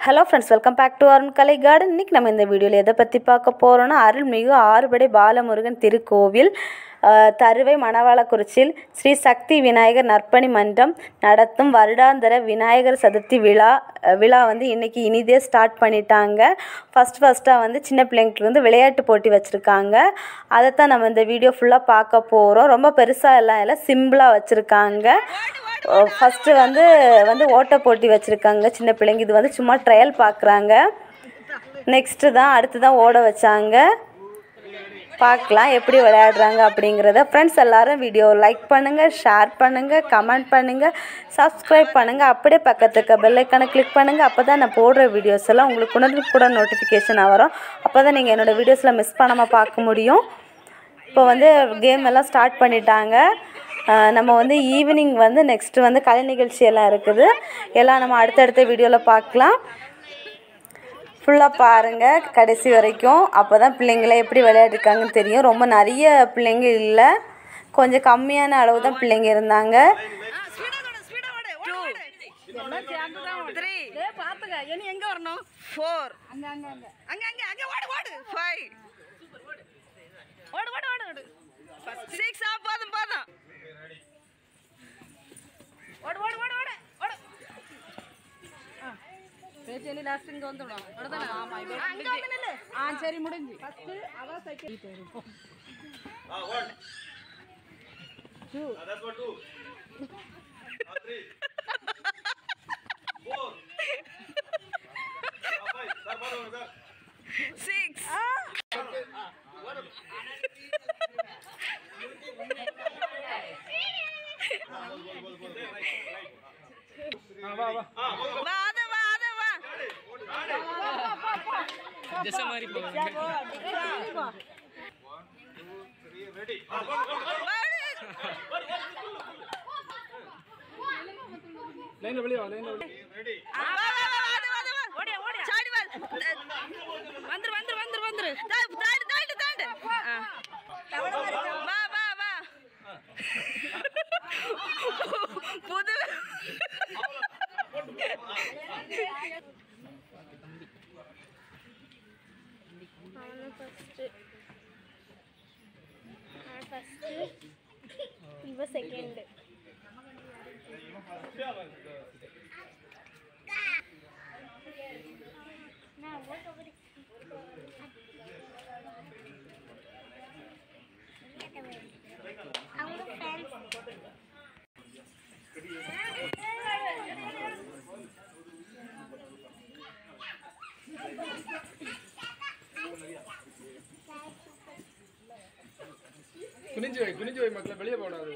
Hello friends welcome back to Arun Kalai garden இன்றைக்கி நம்ம இந்த வீடியோவில் எதை பற்றி பார்க்க போகிறோன்னா அருள்மிகு ஆறுபடை பாலமுருகன் திருக்கோவில் அஹ், தருவை மணவாளக்குறிச்சியில் ஸ்ரீ சக்தி விநாயகர் நற்பணி மன்றம் நடத்தும் வருடாந்திர விநாயகர் சதுர்த்தி விழா அஹ், விழா வந்து இன்றைக்கி இனிதே ஸ்டார்ட் பண்ணிட்டாங்க ஃபஸ்ட் ஃபஸ்ட்டாக வந்து சின்ன பிள்ளைங்களுக்கு வந்து விளையாட்டு போட்டி வச்சுருக்காங்க அதைத்தான் நம்ம இந்த வீடியோ ஃபுல்லாக பார்க்க போகிறோம் ரொம்ப பெருசாக எல்லாம் இல்லை சிம்பிளாக வச்சுருக்காங்க ஃபஸ்ட்டு வந்து வந்து ஓட்ட போட்டி வச்சுருக்காங்க சின்ன பிள்ளைங்க இது வந்து சும்மா ட்ரையல் பார்க்குறாங்க நெக்ஸ்ட்டு தான் அடுத்து தான் ஓட வச்சாங்க பார்க்கலாம் எப்படி விளையாடுறாங்க அப்படிங்கிறத ஃப்ரெண்ட்ஸ் எல்லாரும் வீடியோ லைக் பண்ணுங்கள் ஷேர் பண்ணுங்கள் கமெண்ட் பண்ணுங்கள் சப்ஸ்கிரைப் பண்ணுங்கள் அப்படியே பக்கத்துக்கு பெல்லைக்கான கிளிக் பண்ணுங்கள் அப்போ தான் நான் போடுற வீடியோஸ் எல்லாம் உங்களுக்கு உடனுக்குடன் நோட்டிஃபிகேஷனாக வரும் அப்போ தான் நீங்கள் என்னோடய வீடியோஸில் மிஸ் பண்ணாமல் பார்க்க முடியும் இப்போ வந்து கேம் எல்லாம் ஸ்டார்ட் பண்ணிட்டாங்க அஹ் நம்ம வந்து ஈவினிங் வந்து நெக்ஸ்ட்டு வந்து கலை நிகழ்ச்சி எல்லாம் இருக்குது எல்லாம் நம்ம அடுத்தடுத்த வீடியோவில் பார்க்கலாம் ஃபுல்லாக பாருங்கள் கடைசி வரைக்கும் அப்போ தான் பிள்ளைங்கள எப்படி விளையாடிருக்காங்கன்னு தெரியும் ரொம்ப நிறைய பிள்ளைங்க இல்லை கொஞ்சம் கம்மியான அளவு தான் பிள்ளைங்க இருந்தாங்க எங்க வரணும் ஃபோர் அங்க அங்க அங்க அங்க அங்க அங்க ஓடு ஓடு ஃபைவ் ஓடு ஓடு ஓடு ஓடு சிக்ஸ் ஆ போதும் போதும் ஓடு ஓடு ஓடு ஓடு ஓடு பேச்சேலி லாஸ்ட் இங்க வந்துடும் அவ்வளவுதானே ஆமா இப்போ அங்க வந்து நில்லு ஆ சரி முடிஞ்சு ஃபர்ஸ்ட் அவ சைக்கிள் போயிரும் சிக்ஸ் வா அத வா அத வா வா, வா, வா, வா, அது வா, அது வா. சாடி வா. வந்துரு வந்துரு வந்துரு வந்துரு தா- தாண்டு தாண்டு தாண்டு ஆ. வா வா வா புது ಫಸ್ಟ್ ಇವ ಸೆಕೆಂಡ್ அவங்க ಫ್ಯಾನ್ಸ್ குனிஞ்சு வை குனிஞ்சு வை மக்களை வெளியே போடாது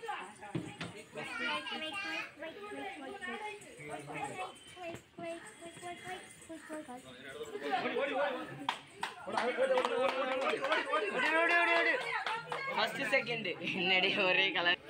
ஃபர்ஸ்ட் செகண்ட் என்னடி ஒரே கலர்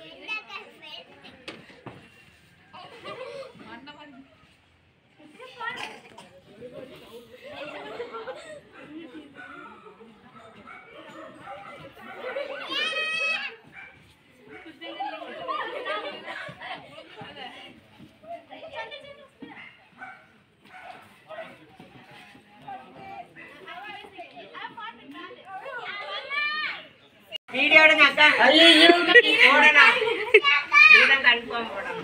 வீடியோ எடுங்க அக்கா போடணும் இதுதான் கன்ஃபார்ம் போடணும்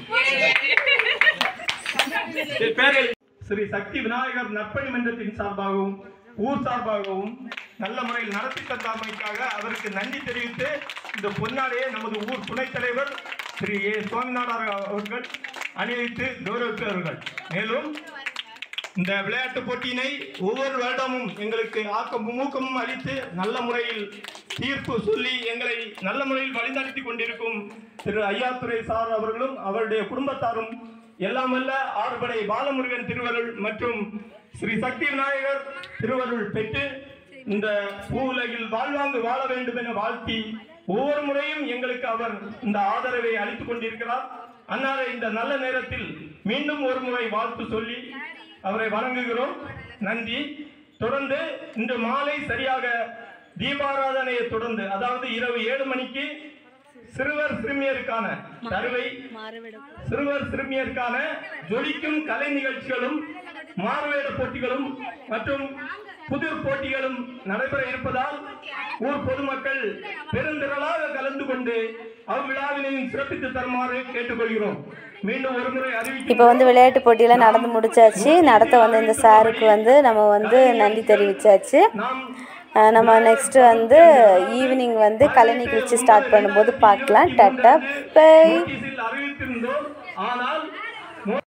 ஸ்ரீ சக்தி விநாயகர் நற்பணி மன்றத்தின் சார்பாகவும் ஊர் சார்பாகவும் நல்ல முறையில் நடத்தி தந்தாமைக்காக அவருக்கு நன்றி தெரிவித்து இந்த பொன்னாடையை நமது ஊர் துணைத் தலைவர் ஸ்ரீ ஏ சுவாமிநாதன் அவர்கள் அணிவித்து கௌரவித்தார்கள் மேலும் இந்த விளையாட்டு போட்டியினை ஒவ்வொரு வருடமும் எங்களுக்கு ஆக்கமும் ஊக்கமும் அளித்து நல்ல முறையில் தீர்ப்பு சொல்லி எங்களை நல்ல முறையில் வழிநடத்தி கொண்டிருக்கும் திரு ஐயாத்துறை சார் அவர்களும் அவருடைய குடும்பத்தாரும் எல்லாம் வல்ல ஆறுபடை பாலமுருகன் திருவருள் மற்றும் ஸ்ரீ சக்தி விநாயகர் திருவருள் பெற்று இந்த பூவுலகில் வாழ்வாங்கு வாழ வேண்டும் என வாழ்த்தி ஒவ்வொரு முறையும் எங்களுக்கு அவர் இந்த ஆதரவை அளித்துக் கொண்டிருக்கிறார் அன்னாரை இந்த நல்ல நேரத்தில் மீண்டும் ஒரு முறை வாழ்த்து சொல்லி அவரை வணங்குகிறோம் நன்றி தொடர்ந்து இன்று மாலை சரியாக தீபாராதனையை தொடர்ந்து அதாவது இரவு ஏழு மணிக்கு சிறுவர் சிறுமியருக்கான தருவை சிறுவர் சிறுமியருக்கான ஜொலிக்கும் கலை நிகழ்ச்சிகளும் மாறுவேட போட்டிகளும் மற்றும் புதிர் போட்டிகளும் நடைபெற இருப்பதால் ஊர் பொதுமக்கள் பெருந்திரளாக கலந்து கொண்டு அவ்விழாவினையும் சிறப்பித்து தருமாறு கேட்டுக்கொள்கிறோம் மீண்டும் ஒருமுறை அறிவிக்க இப்போ வந்து விளையாட்டு போட்டியெல்லாம் நடந்து முடிச்சாச்சு நடத்த வந்த இந்த சாருக்கு வந்து நம்ம வந்து நன்றி தெரிவிச்சாச்சு நாம் அஹ் நம்ம நெக்ஸ்ட் வந்து ஈவினிங் வந்து கலை நிகழ்ச்சி ஸ்டார்ட் பண்ணும்போது பார்க்கலாம் டாட்டா பை நோட்டீஸில் அறிவித்திருந்தோம் ஆனால்